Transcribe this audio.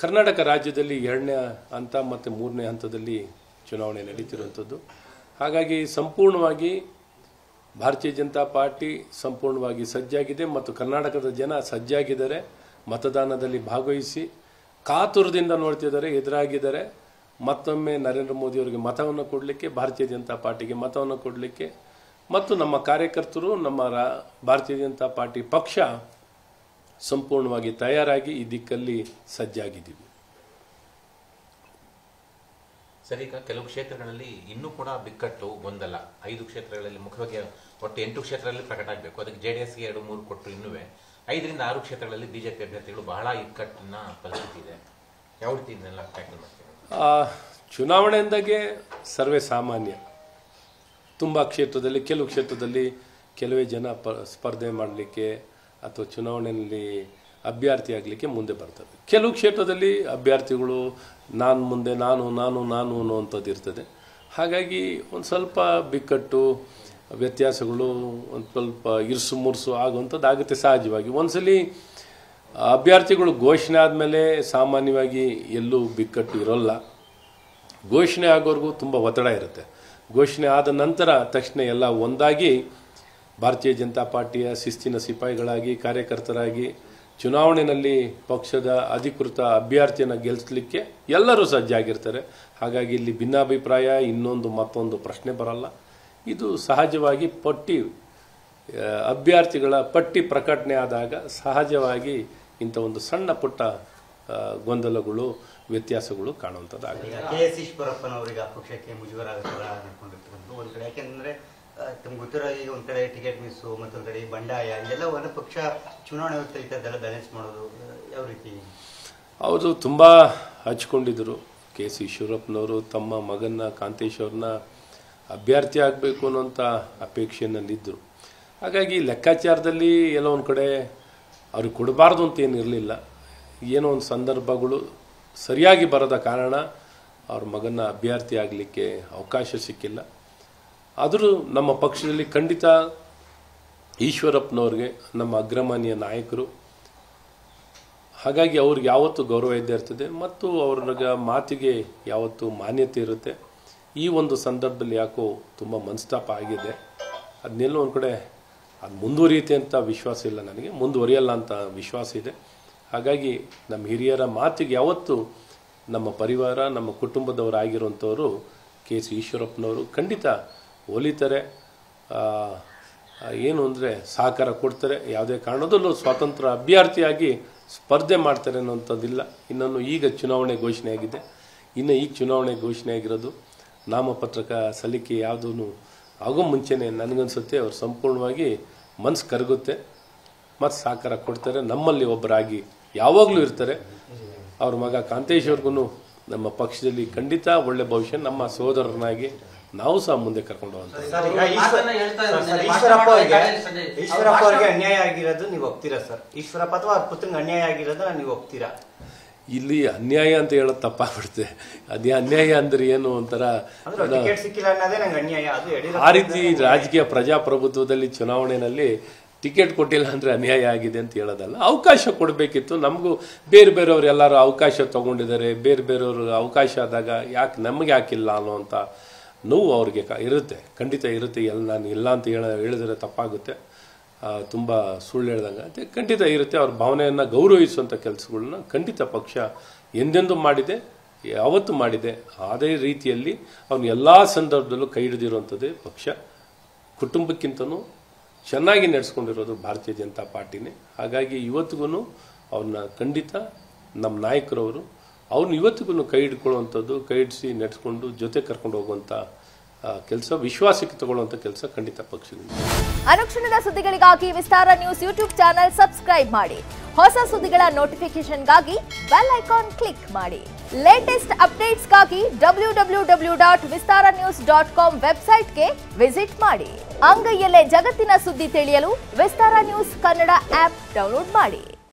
ಕರ್ನಾಟಕ ರಾಜ್ಯದಲ್ಲಿ ಎರಡನೇ ಹಂತ ಮತ್ತು ಮೂರನೇ ಹಂತದಲ್ಲಿ ಚುನಾವಣೆ ನಡೀತಿರುವಂಥದ್ದು ಹಾಗಾಗಿ ಸಂಪೂರ್ಣವಾಗಿ ಭಾರತೀಯ ಜನತಾ ಪಾರ್ಟಿ ಸಂಪೂರ್ಣವಾಗಿ ಸಜ್ಜಾಗಿದೆ ಮತ್ತು ಕರ್ನಾಟಕದ ಜನ ಸಜ್ಜಾಗಿದ್ದಾರೆ ಮತದಾನದಲ್ಲಿ ಭಾಗವಹಿಸಿ ಕಾತುರದಿಂದ ನೋಡ್ತಿದ್ದಾರೆ ಎದುರಾಗಿದ್ದಾರೆ ಮತ್ತೊಮ್ಮೆ ನರೇಂದ್ರ ಮೋದಿ ಅವರಿಗೆ ಮತವನ್ನು ಕೊಡಲಿಕ್ಕೆ ಭಾರತೀಯ ಜನತಾ ಪಾರ್ಟಿಗೆ ಮತವನ್ನು ಕೊಡಲಿಕ್ಕೆ ಮತ್ತು ನಮ್ಮ ಕಾರ್ಯಕರ್ತರು ನಮ್ಮ ರಾ ಭಾರತೀಯ ಜನತಾ ಪಾರ್ಟಿ ಪಕ್ಷ ಸಂಪೂರ್ಣವಾಗಿ ತಯಾರಾಗಿ ಈ ದಿಕ್ಕಲ್ಲಿ ಸಜ್ಜಾಗಿದ್ದೀವಿ ಸರ್ ಈಗ ಕೆಲವು ಕ್ಷೇತ್ರಗಳಲ್ಲಿ ಇನ್ನೂ ಕೂಡ ಬಿಕ್ಕಟ್ಟು ಗೊಂದಲ ಐದು ಕ್ಷೇತ್ರಗಳಲ್ಲಿ ಮುಖ್ಯವಾಗಿ ಒಟ್ಟು ಎಂಟು ಕ್ಷೇತ್ರಗಳಲ್ಲಿ ಪ್ರಕಟ ಆಗಬೇಕು ಅದಕ್ಕೆ ಜೆ ಡಿ ಎಸ್ಗೆ ಎರಡು ಮೂರು ಕೊಟ್ಟರು ಇನ್ನುವೇ ಐದರಿಂದ ಆರು ಕ್ಷೇತ್ರಗಳಲ್ಲಿ ಬಿಜೆಪಿ ಅಭ್ಯರ್ಥಿಗಳು ಬಹಳ ಇಕ್ಕಟ್ಟಿನ ಪರಿಸ್ಥಿತಿ ಇದೆ ಯಾವ ರೀತಿ ಇದನ್ನೆಲ್ಲ ಟ್ಯಾಕಲ್ ಮಾಡ್ತೀವಿ ಆ, ಚುನಾವಣೆ ಅಂದಾಗೆ ಸರ್ವೇ ಸಾಮಾನ್ಯ ತುಂಬ ಕ್ಷೇತ್ರದಲ್ಲಿ ಕೆಲವು ಕ್ಷೇತ್ರದಲ್ಲಿ ಕೆಲವೇ ಜನ ಪ ಸ್ಪರ್ಧೆ ಮಾಡಲಿಕ್ಕೆ ಅಥವಾ ಚುನಾವಣೆಯಲ್ಲಿ ಅಭ್ಯರ್ಥಿ ಆಗಲಿಕ್ಕೆ ಮುಂದೆ ಬರ್ತಾರೆ ಕೆಲವು ಕ್ಷೇತ್ರದಲ್ಲಿ ಅಭ್ಯರ್ಥಿಗಳು ನಾನು ಮುಂದೆ ನಾನು ನಾನು ನಾನು ಅನ್ನುವಂಥದ್ದು ಇರ್ತದೆ ಹಾಗಾಗಿ ಒಂದು ಸ್ವಲ್ಪ ಬಿಕ್ಕಟ್ಟು ವ್ಯತ್ಯಾಸಗಳು ಒಂದು ಸ್ವಲ್ಪ ಇರ್ಸು ಮುರ್ಸು ಆಗುವಂಥದ್ದು ಆಗುತ್ತೆ ಸಹಜವಾಗಿ ಒಂದ್ಸಲಿ ಅಭ್ಯರ್ಥಿಗಳು ಘೋಷಣೆ ಆದಮೇಲೆ ಸಾಮಾನ್ಯವಾಗಿ ಎಲ್ಲೂ ಬಿಕ್ಕಟ್ಟು ಇರೋಲ್ಲ ಘೋಷಣೆ ಆಗೋವರೆಗೂ ತುಂಬ ಒತ್ತಡ ಇರುತ್ತೆ ಘೋಷಣೆ ಆದ ನಂತರ ತಕ್ಷಣ ಎಲ್ಲ ಒಂದಾಗಿ ಭಾರತೀಯ ಜನತಾ ಪಾರ್ಟಿಯ ಶಿಸ್ತಿನ ಸಿಪಾಯಿಗಳಾಗಿ ಕಾರ್ಯಕರ್ತರಾಗಿ ಚುನಾವಣೆಯಲ್ಲಿ ಪಕ್ಷದ ಅಧಿಕೃತ ಅಭ್ಯರ್ಥಿಯನ್ನು ಗೆಲ್ಲಿಸಲಿಕ್ಕೆ ಎಲ್ಲರೂ ಸಜ್ಜಾಗಿರ್ತಾರೆ ಹಾಗಾಗಿ ಇಲ್ಲಿ ಭಿನ್ನಾಭಿಪ್ರಾಯ ಇನ್ನೊಂದು ಮತ್ತೊಂದು ಪ್ರಶ್ನೆ ಬರಲ್ಲ ಇದು ಸಹಜವಾಗಿ ಪಟ್ಟಿ ಆ, ಅಭ್ಯರ್ಥಿಗಳ ಪಟ್ಟಿ ಪ್ರಕಟಣೆ ಆದಾಗ ಸಹಜವಾಗಿ ಇಂಥ ಒಂದು ಸಣ್ಣ ಪುಟ್ಟ ಆ, ಗೊಂದಲಗಳು ವ್ಯತ್ಯಾಸಗಳು ಕಾಣುವಂಥದ್ದಾಗುತ್ತೆ ಈಗ ಕೆ ಎಸ್ ಈಶ್ವರಪ್ಪನವರಿಗೆ ಆ ಪಕ್ಷಕ್ಕೆ ಮುಜುಗರ ಆಗತ್ತರ ಅನ್ಕೊಂಡಿರ್ತಕ್ಕಂಥ ಒಂದ್ ಕಡೆ ಯಾಕೆಂದ್ರೆ ತಮ್ಗೆ ಗೊತ್ತಿರೋ ಈಗ ಒಂದ್ ಕಡೆ ಟಿಕೆಟ್ ಮಿಸ್ಸು ಮತ್ತೊಂದ್ ಕಡೆ ಈ ಬಂಡಾಯ ಇದೆಲ್ಲವನ್ನು ಪಕ್ಷ ಚುನಾವಣೆ ಹೊತ್ತು ಈ ಥರದ್ದೆಲ್ಲ ಬ್ಯಾಲೆನ್ಸ್ ಮಾಡೋದು ಆ, ಯಾವ ರೀತಿ ಅವರು ತುಂಬ ಹಚ್ಕೊಂಡಿದ್ದರು ಕೆ ಸಿ ಈಶ್ವರಪ್ಪನವರು ತಮ್ಮ ಮಗನ ಕಾಂತೇಶ್ ಅವ್ರನ್ನ ಅಭ್ಯರ್ಥಿ ಆಗಬೇಕು ಅನ್ನೋಂಥ ಅಪೇಕ್ಷೆಯಲ್ಲಿದ್ದರು ಹಾಗಾಗಿ ಲೆಕ್ಕಾಚಾರದಲ್ಲಿ ಎಲ್ಲೋ ಒಂದು ಕಡೆ ಅವ್ರಿಗೆ ಕೊಡಬಾರ್ದು ಅಂತ ಏನಿರಲಿಲ್ಲ ಏನೋ ಒಂದು ಸಂದರ್ಭಗಳು ಸರಿಯಾಗಿ ಬರದ ಕಾರಣ ಅವ್ರ ಮಗನ ಅಭ್ಯರ್ಥಿ ಆಗಲಿಕ್ಕೆ ಅವಕಾಶ ಸಿಕ್ಕಿಲ್ಲ ಆದರೂ ನಮ್ಮ ಪಕ್ಷದಲ್ಲಿ ಖಂಡಿತ ಈಶ್ವರಪ್ಪನವ್ರಿಗೆ ನಮ್ಮ ಅಗ್ರಮಾನ್ಯ ನಾಯಕರು ಹಾಗಾಗಿ ಅವ್ರಿಗೆ ಯಾವತ್ತೂ ಗೌರವ ಇದ್ದೇ ಇರ್ತದೆ ಮತ್ತು ಅವ್ರಿಗೆ ಮಾತಿಗೆ ಯಾವತ್ತೂ ಮಾನ್ಯತೆ ಇರುತ್ತೆ ಈ ಒಂದು ಸಂದರ್ಭದಲ್ಲಿ ಯಾಕೋ ತುಂಬ ಮನಸ್ತಾಪ ಆಗಿದೆ ಅದನ್ನೆಲ್ಲೋ ಒಂದು ಕಡೆ ಅದು ಮುಂದುವರಿಯುತ್ತೆ ಅಂತ ವಿಶ್ವಾಸ ಇಲ್ಲ ನನಗೆ ಮುಂದುವರಿಯಲ್ಲ ಅಂತ ವಿಶ್ವಾಸ ಇದೆ ಹಾಗಾಗಿ ನಮ್ಮ ಹಿರಿಯರ ಮಾತಿಗೆ ಯಾವತ್ತೂ ನಮ್ಮ ಪರಿವಾರ ನಮ್ಮ ಕುಟುಂಬದವರಾಗಿರುವಂಥವರು ಕೆ ಸಿ ಈಶ್ವರಪ್ಪನವರು ಖಂಡಿತ ಒಲಿತಾರೆ ಆ, ಆ, ಏನು ಅಂದರೆ ಸಹಕಾರ ಕೊಡ್ತಾರೆ ಯಾವುದೇ ಕಾರಣದಲ್ಲೂ ಸ್ವಾತಂತ್ರ್ಯ ಅಭ್ಯರ್ಥಿಯಾಗಿ ಸ್ಪರ್ಧೆ ಮಾಡ್ತಾರೆ ಅನ್ನೋಂಥದ್ದಿಲ್ಲ ಇನ್ನೊಂದು ಈಗ ಚುನಾವಣೆ ಘೋಷಣೆ ಆಗಿದೆ ಇನ್ನು ಈಗ ಚುನಾವಣೆ ಘೋಷಣೆ ಆಗಿರೋದು ನಾಮಪತ್ರಕ ಸಲ್ಲಿಕೆ ಯಾವುದೂ ಆಗೋ ಮುಂಚೆನೇ ನನಗನ್ಸುತ್ತೆ ಅವ್ರು ಸಂಪೂರ್ಣವಾಗಿ ಮನಸ್ಸು ಕರಗುತ್ತೆ ಮತ್ತು ಸಹಕಾರ ಕೊಡ್ತಾರೆ ನಮ್ಮಲ್ಲಿ ಒಬ್ಬರಾಗಿ ಯಾವಾಗಲೂ ಇರ್ತಾರೆ ಅವ್ರ ಮಗ ಕಾಂತೇಶ್ ಅವ್ರಿಗೂ ನಮ್ಮ ಪಕ್ಷದಲ್ಲಿ ಖಂಡಿತ ಒಳ್ಳೆ ಭವಿಷ್ಯ ನಮ್ಮ ಸೋದರನಾಗಿ ನಾವು ಸಹ ಮುಂದೆ ಕರ್ಕೊಂಡು ಹೋಗ್ತೀವಿ ಸರ್ ಈಗ ಮಾತನ್ನ ಈಶ್ವರ- ಹೇಳ್ತಾ ಸರ್, ಇದ್ದಾರೆ. ಸರ್, ಭಾಷಣ ಈಶ್ವರಪ್ಪ ಮಾಡುವ ಅವರಿಗೆ ಕಾರ್ಯ ಸಂಜೆ. ಈಶ್ವರಪ್ಪ ಅವ್ರ ಅವರಿಗೆ ಭಾಷಣ- ಅನ್ಯಾಯ ಆಗಿರೋದು ನೀವು ಒಪ್ತೀರಾ ಸರ್ ಈಶ್ವರಪ್ಪ ಅಥವಾ ಅವ್ರ ಪುತ್ರಂಗೆ ಅನ್ಯಾಯ ಆಗಿರೋದನ್ನ ನೀವು ಒಪ್ತೀರಾ ಇಲ್ಲಿ ಅನ್ಯಾಯ ಅಂತ ಹೇಳೋದು ತಪ್ಪಾಗ್ಬಿಡುತ್ತೆ ಅದೇ ಅನ್ಯಾಯ ಅಂದ್ರೆ ಏನು ಒಂಥರ ಅಂದ್ರೆ ಟಿಕೆಟ್ ಸಿಕ್ಕಿಲ್ಲ ಅನ್ನೋದೇ ನಂಗೆ ಅನ್ಯಾಯ ಅದು ಯಡಿಯೂರಪ್ಪ ಆ ರೀತಿ ರಾಜಕೀಯ ಪ್ರಜಾಪ್ರಭುತ್ವದಲ್ಲಿ ಚುನಾವಣೆಯಲ್ಲಿ ಟಿಕೆಟ್ ಕೊಟ್ಟಿಲ್ಲ ಅಂದ್ರೆ ಅನ್ಯಾಯ ಆಗಿದೆ ಅಂತ ಹೇಳೋದಲ್ಲ ಅವಕಾಶ ಕೊಡಬೇಕಿತ್ತು ನಮಗೂ ಬೇರೆ ಬೇರೆಯವ್ರು ಎಲ್ಲರೂ ಅವಕಾಶ ತಗೊಂಡಿದ್ದಾರೆ ಬೇರೆ ಬೇರೆಯವ್ರು ಅವಕಾಶ ಆದಾಗ ಯಾಕೆ ನಮಗೆ ಯಾಕಿಲ್ಲ ಅನ್ನೋಂಥ ನೋವು ಅವ್ರಿಗೆ ಕ- ಇರುತ್ತೆ ಖಂಡಿತ ಇರುತ್ತೆ ಎಲ್ಲ ನಾನು ಇಲ್ಲ ಅಂತ ಹೇಳ ಹೇಳಿದ್ರೆ ತಪ್ಪಾಗುತ್ತೆ ಆ, ತುಂಬ ಸುಳ್ಳು ಹೇಳ್ದಂಗೆ ಅದೇ ಖಂಡಿತ ಇರುತ್ತೆ ಅವ್ರ ಭಾವನೆಯನ್ನು ಗೌರವಿಸುವಂಥ ಕೆಲಸಗಳನ್ನ ಖಂಡಿತ ಪಕ್ಷ ಎಂದೆಂದೂ ಮಾಡಿದೆ ಯಾವತ್ತೂ ಮಾಡಿದೆ ಅದೇ ರೀತಿಯಲ್ಲಿ ಅವನು ಎಲ್ಲ ಸಂದರ್ಭದಲ್ಲೂ ಕೈ ಹಿಡಿದಿರುವಂಥದ್ದೇ ಪಕ್ಷ ಕುಟುಂಬಕ್ಕಿಂತನೂ ಚೆನ್ನಾಗಿ ನಡೆಸ್ಕೊಂಡಿರೋದು ಭಾರತೀಯ ಜನತಾ ಪಾರ್ಟಿನೇ ಹಾಗಾಗಿ ಇವತ್ತಿಗೂ ಅವ್ರನ್ನ ಖಂಡಿತ ನಮ್ಮ ನಾಯಕರವರು ಅವ್ರನ್ನ ಇವತ್ತಿಗೂ ಕೈ ಹಿಡ್ಕೊಳ್ಳುವಂಥದ್ದು ಕೈ ಹಿಡಿಸಿ ನಡೆಸ್ಕೊಂಡು ಜೊತೆ ಕರ್ಕೊಂಡು ಹೋಗುವಂಥ ಕೆಲಸ ವಿಶ್ವಾಸಕ್ಕೆ ತಗೊಳ್ಳುವಂಥ ಕೆಲಸ ಖಂಡಿತ ಪಕ್ಷದಿಂದ ಅನುಕ್ಷಣದ ಸುದ್ದಿಗಳಿಗಾಗಿ Vistara news YouTube channel subscribe ಮಾಡಿ ಹೊಸ ಸುದ್ದಿಗಳ ನೋಟಿಫಿಕೇಶನ್ಗಾಗಿ ಬೆಲ್ ಐಕಾನ್ ಕ್ಲಿಕ್ ಮಾಡಿ ಲೇಟೆಸ್ಟ್ ಅಪ್ಡೇಟ್ಸ್ಗಾಗಿ W W W dot Vistara news dot com ವೆಬ್ಸೈಟ್ಗೆ ವಿಸಿಟ್ ಮಾಡಿ ಅಂಗೈಯಲ್ಲೇ ಜಗತ್ತಿನ ಸುದ್ದಿ ತಿಳಿಯಲು Vistara news Kannada app download ಮಾಡಿ